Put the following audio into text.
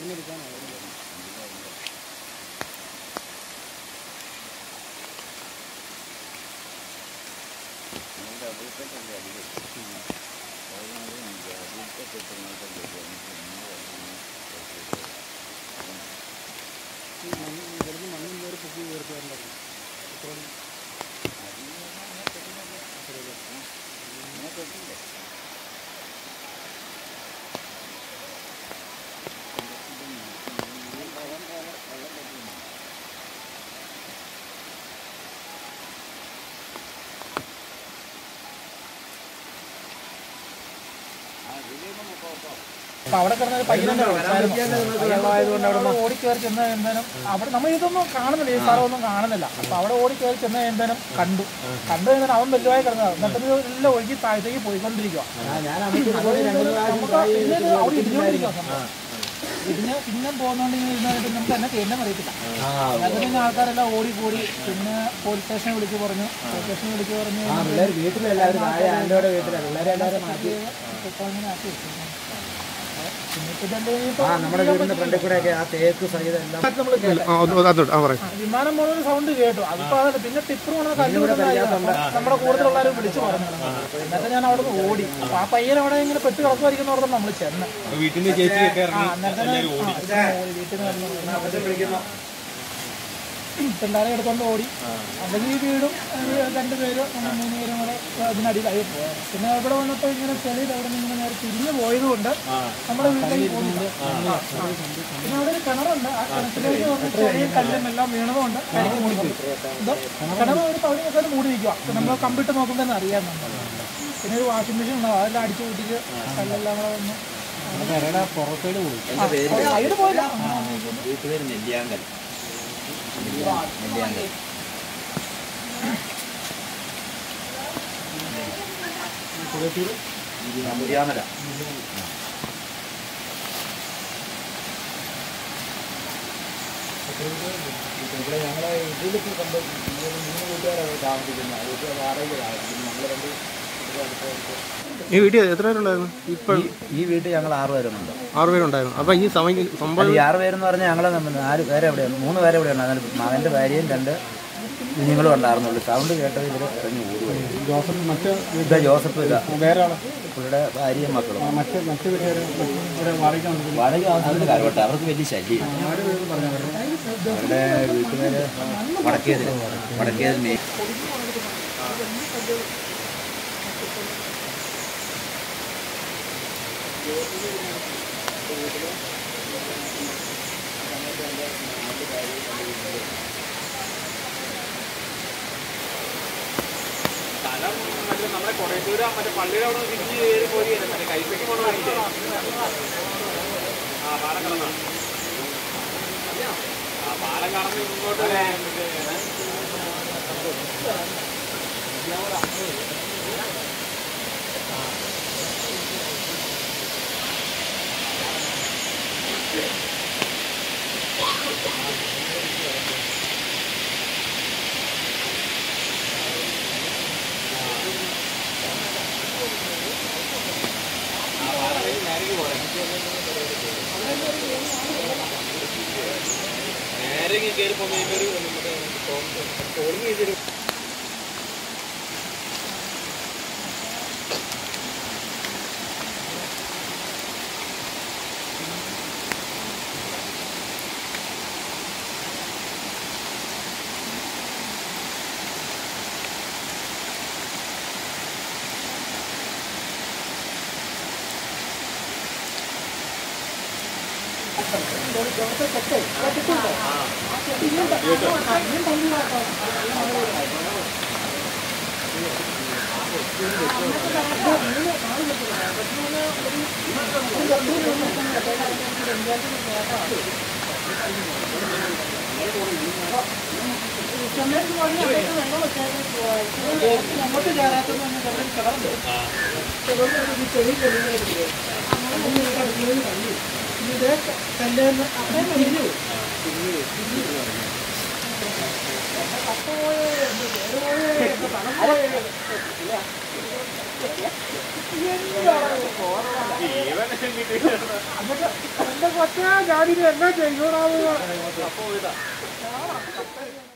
അപ്പൊ അവിടെ കിടന്ന ഒരു പയ്യനെ വെള്ളമായതുകൊണ്ട് അവിടെ ഓടി കയറി ചെന്ന എന്തായാലും അവിടെ നമ്മൾ ഇതൊന്നും കാണുന്നില്ല ഈ സ്ഥലമൊന്നും കാണുന്നില്ല അപ്പൊ അവിടെ ഓടി കയറി ചെന്ന എന്തായാലും കണ്ടു കണ്ടു കഴിഞ്ഞാൽ അവൻ വലുതായി കിടന്നത് എന്നിട്ട് ഇത് എല്ലാം ഒഴുകി താഴത്തേക്ക് പോയിക്കൊണ്ടിരിക്കുക നമുക്ക് പിന്നെ ഇത് അവിടെ ഇടിഞ്ഞോണ്ടിരിക്കുക സംഭവം. ഇടിഞ്ഞ് പിന്നെ പോകുന്നോണ്ട് ഇങ്ങനെ ഇരുന്നിട്ട് നമുക്ക് എന്നെ കേന്ദ്രം അറിയത്തില്ല അതിന് പിന്നെ ആൾക്കാരെല്ലാം ഓടി കൂടി പിന്നെ പോലീസ് സ്റ്റേഷനെ വിളിച്ച് പറഞ്ഞു പോലീസ് സ്റ്റേഷനെ വിളിച്ച് പറഞ്ഞു പിള്ളേർ വീട്ടിലെല്ലാവരും താഴെ ആൻഡോയുടെ വീട്ടിലെ പിള്ളേരെല്ലാവരും മാറ്റി ഇപ്പൊ അങ്ങനെ ആക്കി വെച്ചിരിക്കുന്നു. പിന്നെ ഇപ്പൊ ഇതെല്ലാം ഇനിയിപ്പോ ആ നമ്മുടെ വീടിന്റെ ഫ്രണ്ടിൽ കൂടെ ഒക്കെ ആ തേക്ക് സഹിതം എല്ലാം നമ്മൾ കേട്ടു ആ ഒന്ന് അതോട്ട് ആ പറയാം ആ, വിമാനം പോകുന്ന സൗണ്ട് കേട്ടു അതിപ്പോ അതല്ല പിന്നെ ടിപ്പർ കൊണ്ട് കല്ല് വിടുന്ന നമ്മുടെ കൂടുതലുള്ളവരും വിളിച്ചു പറഞ്ഞു എന്നിട്ട് ഞാൻ അവിടെ നിന്ന് ഓടി അപ്പൊ ആ പയ്യൻ അവിടെ ഇങ്ങനെ പെട്ട് കിടക്കുമായിരിക്കും ഓർത്ത് നമ്മൾ ചെന്ന് വീട്ടിൽ നിന്ന് ചേച്ചിയൊക്കെ ആ എന്നിട്ട് ഞാൻ- ആ, ഇവിടുന്ന് ഓടി വീട്ടിൽ നിന്ന് പിള്ളേരെ എടുത്തോണ്ട് ഓടി അല്ലെങ്കിൽ ഈ വീടും ഒരു രണ്ടുപേരും നമ്മൾ മൂന്ന് പേരും കൂടെ അതിനടിയിലായി പോയത് പിന്നെ ഇവിടെ വന്നപ്പോൾ ഇങ്ങനെ ചെളിയിൽ അവിടെ നിന്ന് ഇങ്ങനെ നേരെ തിരിഞ്ഞു പോയത് കൊണ്ട് നമ്മുടെ വീട്ടിലേക്ക് പോകുന്നുണ്ട് ആ, ആ. പിന്നെ അവിടെ ഒരു കിണറുണ്ട് ആ കിണറ്റിലേക്ക് വന്ന് ചെളിയും കല്ലും എല്ലാം വീണതുകൊണ്ട് കരിക്ക് മൂടി പോയി. ഇത് കിണർ ഒരു പകുതിയൊക്കെ മൂടി നിൽക്കുക നമ്മൾ കമ്പിട്ട് നോക്കുമ്പോൾ തന്നെ അറിയാം നമ്മൾ പിന്നെ ഒരു വാഷിംഗ് മെഷീൻ ഉണ്ടാവും അതെല്ലാം അടിച്ചു കൂട്ടിച്ച് കല്ലെല്ലാം കൂടെ വന്ന് പുറത്തേട് പോയി ആ, സൈഡ് പോയില്ല അങ്ങനെ വന്നിരിക്കുന്നു. വീട്ടുപേര് നെല്ലിയാങ്കൽ നെല്ലിയാങ്കൽ മുരിയാമല ഇവിടെ ഞങ്ങളെ ഇതിലേക്ക് കണ്ട് മൂന്ന് വീട്ടുകാരാണ് താമസിക്കുന്നത് വീട്ടുകാർ വാടക താമസിക്കുന്നത് നമ്മൾ രണ്ട് വീട്ടുകാർ അടുത്തടുത്ത്. ഈ വീട്ടിൽ എത്ര പേരുണ്ടായിരുന്നു ഇപ്പൊ ഈ- ഈ വീട്ടിൽ ഞങ്ങൾ ആറ് പേരുണ്ട് ആറ് പേരുണ്ടായിരുന്നു അപ്പൊ ഈ സമയം സംഭവം ഈ ആറ് പേരെന്ന് പറഞ്ഞാൽ ഞങ്ങൾ നാല് പേരെ എവിടെയാണ് മൂന്ന് പേരെ എവിടെയാണ് അതിന് മകൻ്റെ ഭാര്യയും രണ്ട് കുഞ്ഞുങ്ങളും ഉണ്ടായിരുന്നുള്ളൂ സൗണ്ട് കേട്ടത് ഇവർ ഇറങ്ങി ഓടുകയാണ് ജോസഫ് മറ്റ് ഇതാ ജോസഫ് ഇതാ വേറെ ആള് പുള്ളിയുടെ ഭാര്യയും മക്കളും മറ്റ് മറ്റ് വീട്ടുകാർ ഇവിടെ വാടക വാടക ആവശ്യത്തിന് കാര്യപ്പെട്ട അവർക്ക് വലിയ ശല്യം അവരുടെ വീട്ടുകാര് വടക്കേതിൽ വടക്കേതിൽ മേ നമ്മുടെ കൊടയത്തൂര് മറ്റേ പള്ളിയുടെ അവിടെ തിരിഞ്ഞ് കയറി പോരുകയല്ലേ മറ്റേ കൈപ്പയ്ക്ക് പോണ വഴിയില്ലേ ആ പാലം കടന്ന ആ പാലം കടന്ന് ഇങ്ങോട്ട് മറ്റേ നേരെ ഇങ്ങനെ കയറി പോകുന്ന ഒരു നമ്മുടെ കോളിങ് ചെയ്തൊരു അങ്ങോട്ട് കയറാത്തെന്ന് പറഞ്ഞാൽ അവിടെ ഒരു കിണറുണ്ട്. കിണറിൽ ഒരു ചെളി ചെളിയായിരിക്കും. അങ്ങനെ ഒരു കല്ല് കല്ല്. ഇത് കല്ലേന്ന് അവിടെ തിരിഞ്ഞു പോയി. എന്റെ കപ്പ പോയേ എന്റെ പേര് പോയേ എന്റെ സ്ഥലം പോയേ ജീവൻ കിട്ടി എന്നിട്ട് എന്റെ കൊച്ചാ ഞാനിത് എന്നാ ചെയ്യൂടാവുക അപ്പൊ ഇതാ